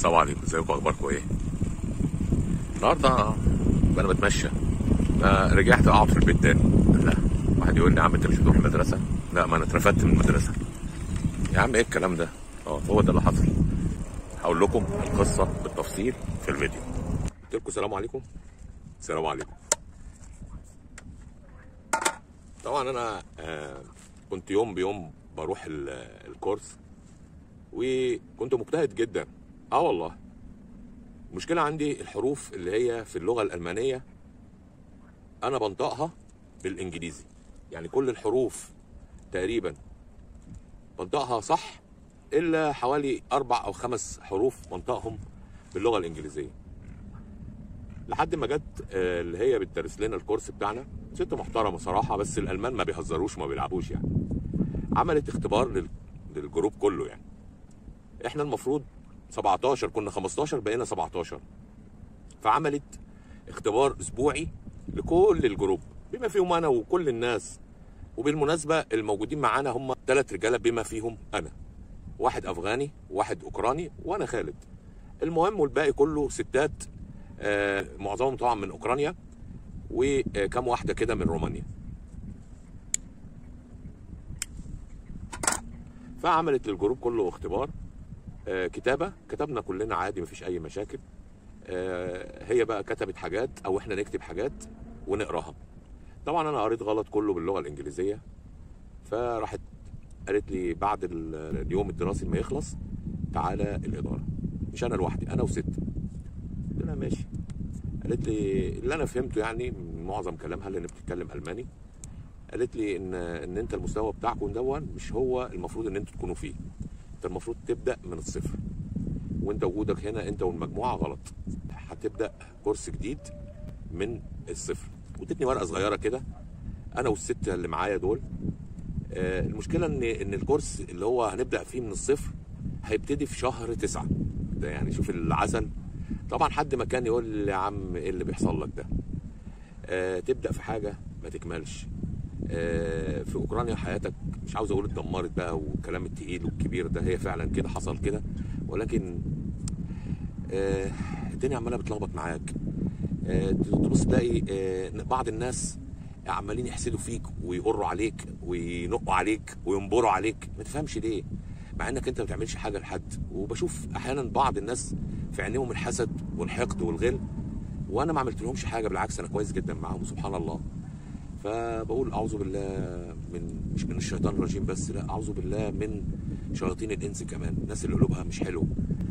السلام عليكم ازيكم اخباركم ايه النهارده انا بتمشى فرجعت اقعد في البيت تاني لا واحد يقول لي يا عم انت مش بتروح المدرسه لا ما انا اترفدت من المدرسه يا عم ايه الكلام ده اه هو ده اللي حصل هقول لكم القصه بالتفصيل في الفيديو قلت لكم السلام عليكم السلام عليكم طبعا انا آه كنت يوم بيوم بروح ال- الكورس وكنت مجتهد جدا اه والله المشكله عندي الحروف اللي هي في اللغه الالمانيه انا بنطقها بالانجليزي يعني كل الحروف تقريبا بنطقها صح الا حوالي اربع او خمس حروف بنطقهم باللغه الانجليزيه لحد ما جت آه، اللي هي بتدرس لنا الكورس بتاعنا ست محترمه صراحه بس الالمان ما بيهزروش وما بيلعبوش يعني عملت اختبار لل- للجروب كله يعني احنا المفروض 17 كنا 15 بقينا 17 فعملت اختبار اسبوعي لكل الجروب بما فيهم انا وكل الناس وبالمناسبه الموجودين معانا هم ثلاث رجاله بما فيهم انا واحد افغاني واحد اوكراني وانا خالد المهم والباقي كله ستات آه، معظمهم طبعا من اوكرانيا وكم واحده كده من رومانيا فعملت للجروب كله اختبار آه، كتابه كتبنا كلنا عادي مفيش اي مشاكل آه، هي بقى كتبت حاجات او احنا نكتب حاجات ونقراها طبعا انا قريت غلط كله باللغه الانجليزيه فراحت قالت لي بعد ال- اليوم الدراسي ما يخلص تعالى الاداره مش انا لوحدي انا وست قلت لها ماشي قالت لي اللي انا فهمته يعني من معظم كلامها لان بتتكلم الماني قالت لي ان ان انت المستوى بتاعكم دون مش هو المفروض ان انتوا تكونوا فيه انت المفروض تبدا من الصفر وانت وجودك هنا انت والمجموعه غلط هتبدا كورس جديد من الصفر وادتني ورقه صغيره كده انا والست اللي معايا دول آه، المشكله ان ان الكورس اللي هو هنبدا فيه من الصفر هيبتدي في شهر تسعة ده يعني شوف العسل طبعا حد ما كان يقول لي يا عم ايه اللي بيحصل لك ده آه، تبدا في حاجه ما تكملش آه، في اوكرانيا حياتك مش عاوز اقول اتدمرت بقى والكلام التقيل والكبير ده هي فعلا كده حصل كده ولكن آه، الدنيا عماله بتلخبط معاك آه، تبص تلاقي آه، بعض الناس عمالين يحسدوا فيك ويقروا عليك وينقوا عليك وينبروا عليك ما تفهمش ليه مع انك انت ما بتعملش حاجه لحد وبشوف احيانا بعض الناس في عينيهم الحسد والحقد والغل وانا ما عملت لهمش حاجه بالعكس انا كويس جدا معاهم سبحان الله فبقول اعوذ بالله من مش من الشيطان الرجيم بس لا اعوذ بالله من شياطين الانس كمان الناس اللي قلوبها مش حلوه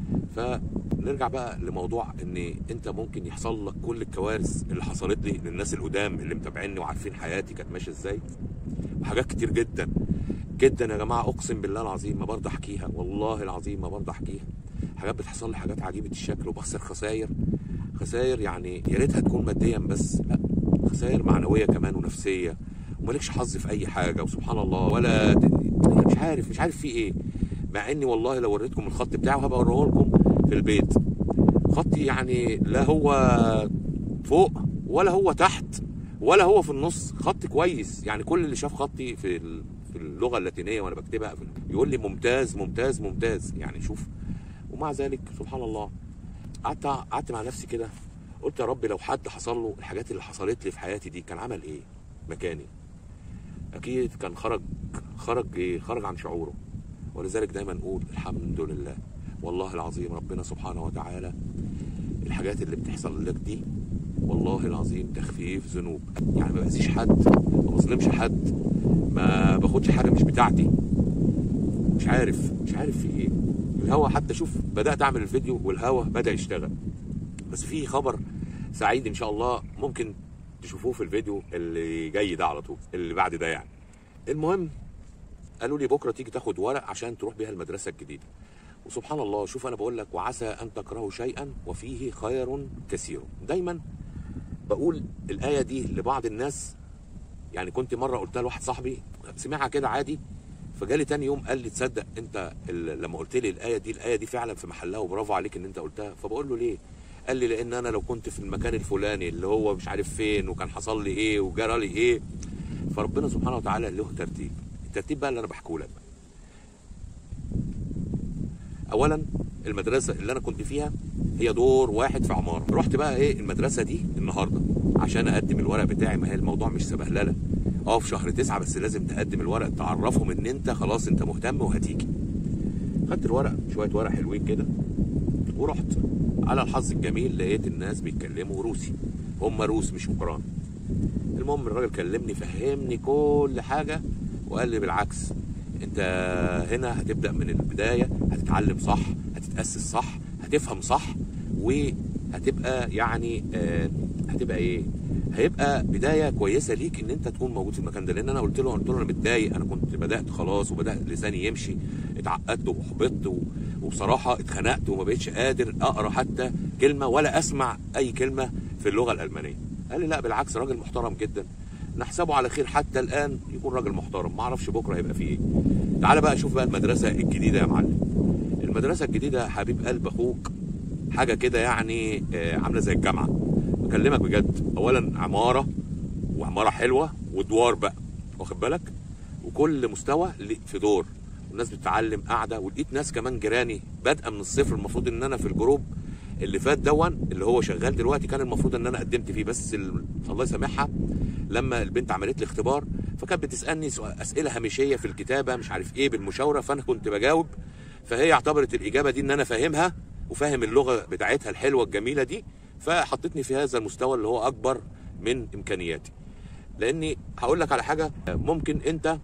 فنرجع بقى لموضوع ان انت ممكن يحصل لك كل الكوارث اللي حصلت لي للناس القدام اللي متابعيني وعارفين حياتي كانت ماشيه ازاي وحاجات كتير جدا جدا يا جماعه اقسم بالله العظيم ما برضه احكيها والله العظيم ما برضه احكيها حاجات بتحصل لي حاجات عجيبه الشكل وبخسر خساير خساير يعني يا ريتها تكون ماديا بس لا خسائر معنويه كمان ونفسيه ومالكش حظ في اي حاجه وسبحان الله ولا د- مش عارف مش عارف في ايه مع اني والله لو وريتكم الخط بتاعه هبقى اوريه لكم في البيت خطي يعني لا هو فوق ولا هو تحت ولا هو في النص خط كويس يعني كل اللي شاف خطي في ال- في اللغه اللاتينيه وانا بكتبها في ال- يقول لي ممتاز ممتاز ممتاز يعني شوف ومع ذلك سبحان الله قعدت قعدت مع نفسي كده قلت يا رب لو حد حصل له الحاجات اللي حصلت لي في حياتي دي كان عمل ايه مكاني اكيد كان خرج خرج ايه خرج عن شعوره ولذلك دايما نقول الحمد لله والله العظيم ربنا سبحانه وتعالى الحاجات اللي بتحصل لك دي والله العظيم تخفيف ذنوب يعني ما بأذيش حد ما بظلمش حد ما باخدش حاجه مش بتاعتي مش عارف مش عارف في ايه الهوا حتى شوف بدات اعمل الفيديو والهوا بدا يشتغل بس في خبر سعيد ان شاء الله ممكن تشوفوه في الفيديو اللي جاي ده على طول اللي بعد ده يعني المهم قالوا لي بكره تيجي تاخد ورق عشان تروح بيها المدرسه الجديده وسبحان الله شوف انا بقول لك وعسى ان تكرهوا شيئا وفيه خير كثير دايما بقول الايه دي لبعض الناس يعني كنت مره قلتها لواحد صاحبي سمعها كده عادي فجالي تاني يوم قال لي تصدق انت ال- لما قلت لي الايه دي الايه دي فعلا في محلها وبرافو عليك ان انت قلتها فبقول له ليه قال لي لان انا لو كنت في المكان الفلاني اللي هو مش عارف فين وكان حصل لي ايه وجرى لي ايه فربنا سبحانه وتعالى له ترتيب الترتيب بقى اللي انا بحكيه لك بقى. اولا المدرسه اللي انا كنت فيها هي دور واحد في عماره رحت بقى ايه المدرسه دي النهارده عشان اقدم الورق بتاعي ما هي الموضوع مش سبهلله اه في شهر تسعة بس لازم تقدم الورق تعرفهم ان انت خلاص انت مهتم وهتيجي خدت الورق شويه ورق حلوين كده ورحت على الحظ الجميل لقيت الناس بيتكلموا روسي هم روس مش اوكران المهم الراجل كلمني فهمني كل حاجه وقال لي بالعكس انت هنا هتبدا من البدايه هتتعلم صح هتتاسس صح هتفهم صح وهتبقى يعني آه هتبقى ايه هيبقى بدايه كويسه ليك ان انت تكون موجود في المكان ده لان انا قلت له قلت له انا متضايق انا كنت بدات خلاص وبدات لساني يمشي اتعقدت واحبطت و- وبصراحه اتخنقت وما بقتش قادر اقرا حتى كلمه ولا اسمع اي كلمه في اللغه الالمانيه قال لي لا بالعكس راجل محترم جدا نحسبه على خير حتى الان يكون راجل محترم ما اعرفش بكره هيبقى فيه ايه تعال بقى شوف بقى المدرسه الجديده يا معلم المدرسه الجديده يا حبيب قلب اخوك حاجه كده يعني آه، عامله زي الجامعه بكلمك بجد اولا عماره وعماره حلوه ودوار بقى واخد بالك وكل مستوى ليه- في دور والناس بتتعلم قاعده ولقيت ناس كمان جيراني بادئه من الصفر المفروض ان انا في الجروب اللي فات دون اللي هو شغال دلوقتي كان المفروض ان انا قدمت فيه بس ال- الله يسامحها لما البنت عملت لي اختبار فكانت بتسالني سؤال- اسئله هامشيه في الكتابه مش عارف ايه بالمشاوره فانا كنت بجاوب فهي اعتبرت الاجابه دي ان انا فاهمها وفاهم اللغه بتاعتها الحلوه الجميله دي فحطتني في هذا المستوى اللي هو اكبر من امكانياتي لاني هقول لك على حاجه ممكن انت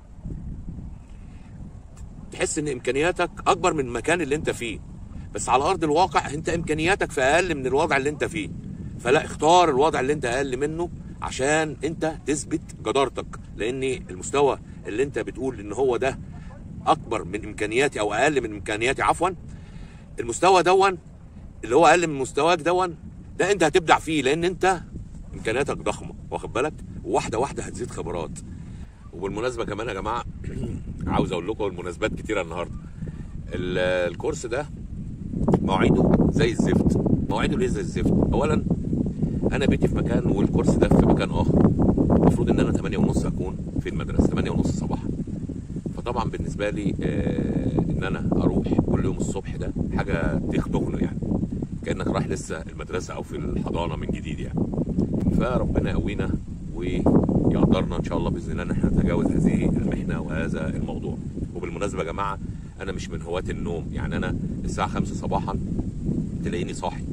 تحس ان امكانياتك اكبر من المكان اللي انت فيه بس على ارض الواقع انت امكانياتك في اقل من الوضع اللي انت فيه فلا اختار الوضع اللي انت اقل منه عشان انت تثبت جدارتك لان المستوى اللي انت بتقول ان هو ده اكبر من امكانياتي او اقل من امكانياتي عفوا المستوى دون اللي هو اقل من مستواك دون ده انت هتبدع فيه لان انت امكانياتك ضخمه واخد بالك وواحده واحده هتزيد خبرات وبالمناسبه كمان يا جماعه عاوز اقول لكم المناسبات كتيره النهارده ال- الكورس ده مواعيده زي الزفت مواعيده ليه زي الزفت اولا انا بيتي في مكان والكورس ده في مكان اخر المفروض ان انا 8 ونص اكون في المدرسه 8 ونص صباحا فطبعا بالنسبه لي آه ان انا اروح كل يوم الصبح ده حاجه تخدغني يعني كانك رايح لسه المدرسه او في الحضانه من جديد يعني فربنا يقوينا ويقدرنا ان شاء الله باذن الله ان احنا نتجاوز هذه المحنه وهذا الموضوع وبالمناسبه يا جماعه انا مش من هواة النوم يعني انا الساعه 5 صباحا تلاقيني صاحي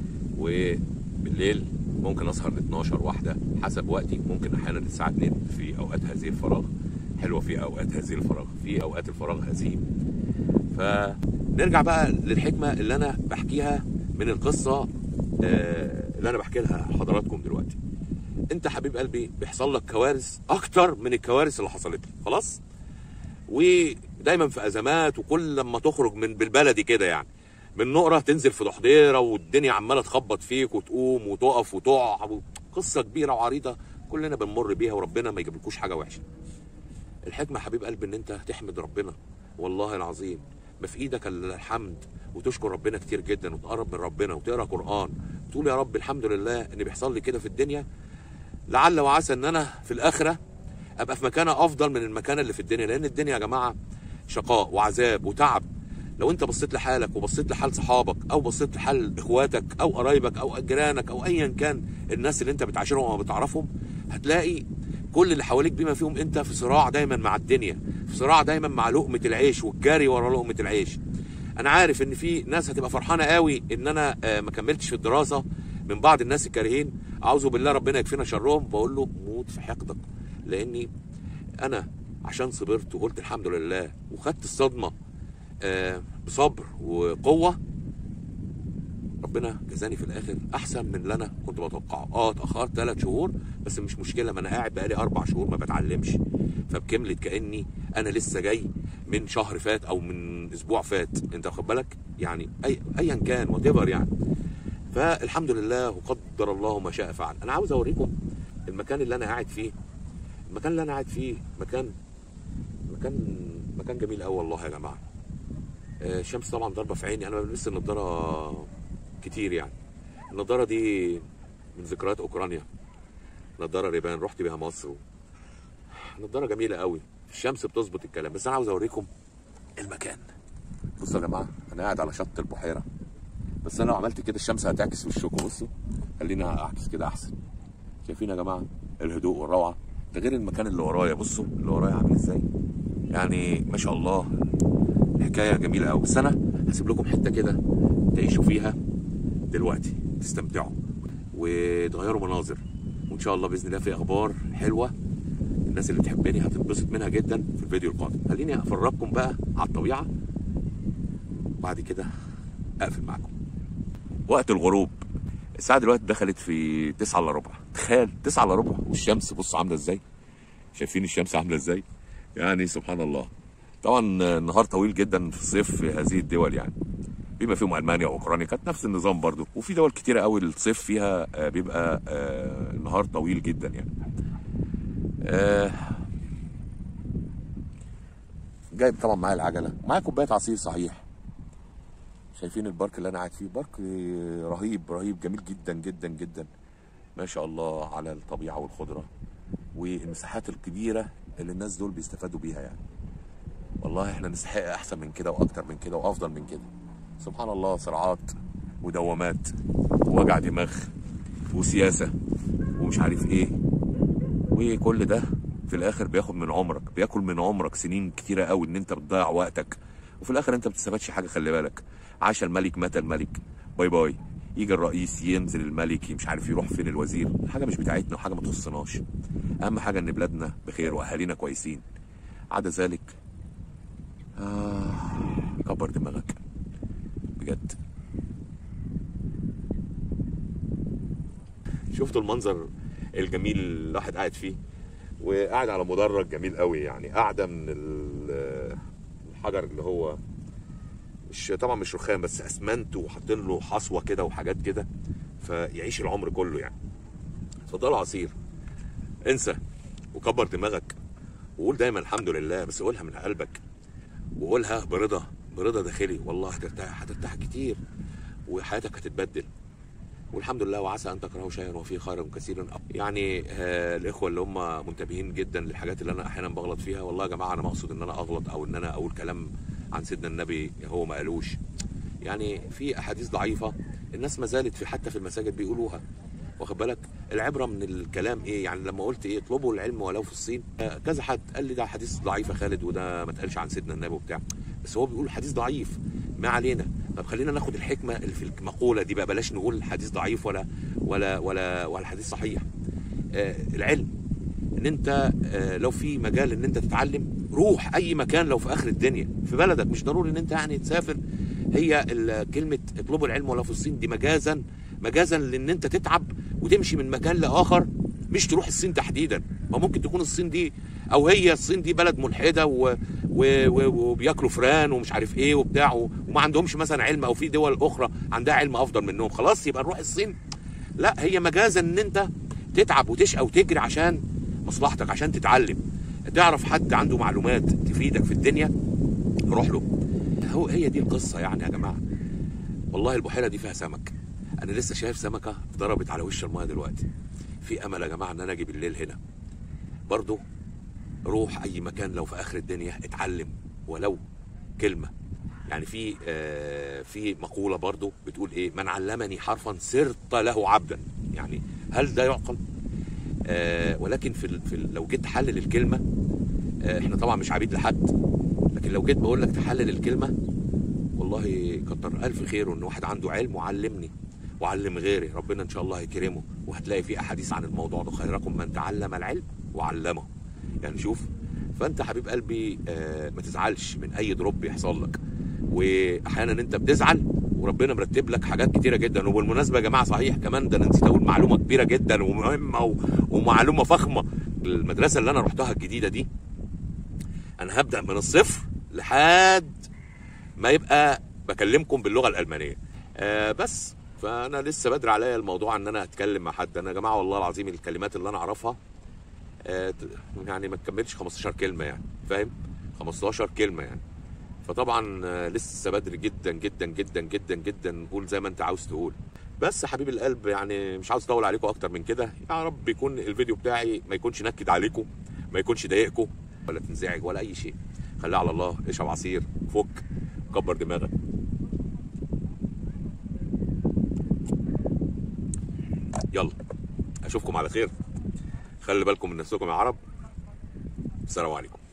وبالليل ممكن اسهر ل 12 واحده حسب وقتي ممكن احيانا الساعه 2 في اوقات هذه الفراغ حلوه في اوقات هذه الفراغ في اوقات الفراغ هزيم فنرجع بقى للحكمه اللي انا بحكيها من القصه آه، اللي انا بحكي لها لحضراتكم دلوقتي انت حبيب قلبي بيحصل لك كوارث اكتر من الكوارث اللي حصلت لك خلاص ودايما في ازمات وكل لما تخرج من بالبلدي كده يعني من نقره تنزل في ضحضيره والدنيا عماله تخبط فيك وتقوم وتقف وتقع قصه كبيره وعريضه كلنا بنمر بيها وربنا ما يجيبلكوش حاجه وحشه الحكمه حبيب قلبي ان انت تحمد ربنا والله العظيم ما في ايدك الا الحمد وتشكر ربنا كتير جدا وتقرب من ربنا وتقرا قران وتقول يا رب الحمد لله ان بيحصل لي كده في الدنيا لعل وعسى ان انا في الاخره ابقى في مكانه افضل من المكانه اللي في الدنيا لان الدنيا يا جماعه شقاء وعذاب وتعب لو انت بصيت لحالك وبصيت لحال صحابك او بصيت لحال اخواتك او قرايبك او جيرانك او ايا كان الناس اللي انت بتعاشرهم او بتعرفهم هتلاقي كل اللي حواليك بما فيهم انت في صراع دايما مع الدنيا في صراع دايما مع لقمه العيش والجري ورا لقمه العيش انا عارف ان في ناس هتبقى فرحانه قوي ان انا آه، ما كملتش في الدراسه من بعض الناس الكارهين اعوذ بالله ربنا يكفينا شرهم بقول له موت في حقدك لاني انا عشان صبرت وقلت الحمد لله وخدت الصدمه آه، بصبر وقوه ربنا جزاني في الاخر احسن من اللي انا كنت بتوقعه اه اتاخرت ثلاث شهور بس مش مشكله ما انا قاعد بقالي اربع شهور ما بتعلمش فبكملت كاني انا لسه جاي من شهر فات او من اسبوع فات انت واخد بالك يعني اي ايا كان وات يعني فالحمد لله وقدر الله ما شاء فعل انا عاوز اوريكم المكان اللي انا قاعد فيه المكان اللي انا قاعد فيه مكان مكان مكان جميل قوي والله يا جماعه آه، الشمس طبعا ضاربه في عيني انا بلبس النضاره كتير يعني النضاره دي من ذكريات اوكرانيا نضاره ريبان رحت بيها مصر و... نضاره جميله قوي الشمس بتظبط الكلام بس انا عاوز اوريكم المكان بصوا يا جماعه انا قاعد على شط البحيره بس انا لو عملت كده الشمس هتعكس وشكم بصوا خلينا اعكس كده احسن شايفين يا جماعه الهدوء والروعه ده غير المكان اللي ورايا بصوا اللي ورايا عامل ازاي يعني ما شاء الله حكايه جميله قوي بس انا هسيب لكم حته كده تعيشوا فيها دلوقتي تستمتعوا وتغيروا مناظر وان شاء الله باذن الله في اخبار حلوه الناس اللي بتحبني هتنبسط منها جدا في الفيديو القادم خليني افرجكم بقى على الطبيعه وبعد كده اقفل معاكم وقت الغروب الساعه دلوقتي دخلت في 9 الا ربع تخيل 9 الا ربع والشمس بص عامله ازاي شايفين الشمس عامله ازاي يعني سبحان الله طبعا النهار طويل جدا في الصيف في هذه الدول يعني بما فيهم المانيا واوكرانيا كانت نفس النظام برضو وفي دول كتيره قوي الصيف فيها آه، بيبقى آه، النهار طويل جدا يعني آه، جايب طبعا معايا العجله معايا كوبايه عصير صحيح شايفين البارك اللي انا قاعد فيه بارك رهيب رهيب جميل جدا جدا جدا ما شاء الله على الطبيعه والخضره والمساحات الكبيره اللي الناس دول بيستفادوا بيها يعني والله احنا نستحق احسن من كده واكتر من كده وافضل من كده سبحان الله صراعات ودوامات ووجع دماغ وسياسه ومش عارف ايه وكل ده في الاخر بياخد من عمرك بياكل من عمرك سنين كتيره قوي ان انت بتضيع وقتك وفي الاخر انت ما بتستفادش حاجه خلي بالك عاش الملك مات الملك باي باي يجي الرئيس ينزل الملك مش عارف يروح فين الوزير حاجه مش بتاعتنا وحاجه ما تخصناش اهم حاجه ان بلادنا بخير واهالينا كويسين عدا ذلك آه كبر دماغك بجد شفتوا المنظر الجميل اللي الواحد قاعد فيه وقاعد على مدرج جميل قوي يعني قاعده من ال- الحجر اللي هو مش طبعا مش رخام بس اسمنت وحاطين له حصوه كده وحاجات كده فيعيش العمر كله يعني اتفضلوا عصير انسى وكبر دماغك وقول دايما الحمد لله بس قولها من قلبك وقولها برضا برضا داخلي والله هترتاح هترتاح كتير وحياتك هتتبدل والحمد لله وعسى ان تكرهوا شيئا وفيه خير كثير يعني آه الاخوه اللي هم منتبهين جدا للحاجات اللي انا احيانا بغلط فيها والله يا جماعه انا ما اقصد ان انا اغلط او ان انا اقول كلام عن سيدنا النبي هو ما قالوش يعني في احاديث ضعيفه الناس ما زالت في حتى في المساجد بيقولوها واخد بالك العبره من الكلام ايه يعني لما قلت ايه اطلبوا العلم ولو في الصين آه، كذا حد قال لي ده حديث ضعيف يا خالد وده ما اتقالش عن سيدنا النبي وبتاع بس هو بيقول حديث ضعيف ما علينا طب خلينا ناخد الحكمه اللي في المقوله دي بقى بلاش نقول حديث ضعيف ولا ولا ولا ولا حديث صحيح آه العلم ان انت آه لو في مجال ان انت تتعلم روح اي مكان لو في اخر الدنيا في بلدك مش ضروري ان انت يعني تسافر هي ال- كلمه اطلبوا العلم ولو في الصين دي مجازا مجازا لان انت تتعب وتمشي من مكان لاخر مش تروح الصين تحديدا ما ممكن تكون الصين دي او هي الصين دي بلد ملحده و... و... و... وبياكلوا فران ومش عارف ايه وبتاع و... وما عندهمش مثلا علم او في دول اخرى عندها علم افضل منهم خلاص يبقى نروح الصين لا هي مجازا ان انت تتعب وتشقى وتجري عشان مصلحتك عشان تتعلم تعرف حد عنده معلومات تفيدك في الدنيا روح له هو هي دي القصه يعني يا جماعه والله البحيره دي فيها سمك انا لسه شايف سمكه ضربت على وش المايه دلوقتي في امل يا جماعه ان انا اجي بالليل هنا برضو روح اي مكان لو في اخر الدنيا اتعلم ولو كلمه يعني في آه في مقوله برضو بتقول ايه من علمني حرفا صرت له عبدا يعني هل ده يعقل آه ولكن في, ال- في ال- لو جيت تحلل الكلمه آه احنا طبعا مش عبيد لحد لكن لو جيت بقول لك تحلل الكلمه والله كتر الف خيره ان واحد عنده علم وعلمني وعلم غيري ربنا ان شاء الله يكرمه وهتلاقي في احاديث عن الموضوع ده خيركم من تعلم العلم وعلمه يعني شوف فانت حبيب قلبي آه، ما تزعلش من اي دروب يحصل لك واحيانا انت بتزعل وربنا مرتب لك حاجات كتيره جدا وبالمناسبه يا جماعه صحيح كمان ده انا نسيت اقول معلومه كبيره جدا ومهمه و- ومعلومه فخمه المدرسه اللي انا رحتها الجديده دي انا هبدا من الصفر لحد ما يبقى بكلمكم باللغه الالمانيه آه بس فانا لسه بدري عليا الموضوع ان انا اتكلم مع حد انا يا جماعه والله العظيم الكلمات اللي انا اعرفها آه ت- يعني ما تكملش 15 كلمه يعني فاهم 15 كلمه يعني فطبعا آه، لسه بدري جدا جدا جدا جدا جدا قول زي ما انت عاوز تقول بس حبيب القلب يعني مش عاوز اطول عليكم اكتر من كده يا رب يكون الفيديو بتاعي ما يكونش نكد عليكم ما يكونش ضايقكم ولا تنزعج ولا اي شيء خليها على الله اشرب عصير فك كبر دماغك يلا اشوفكم على خير خلي بالكم من نفسكم يا عرب السلام عليكم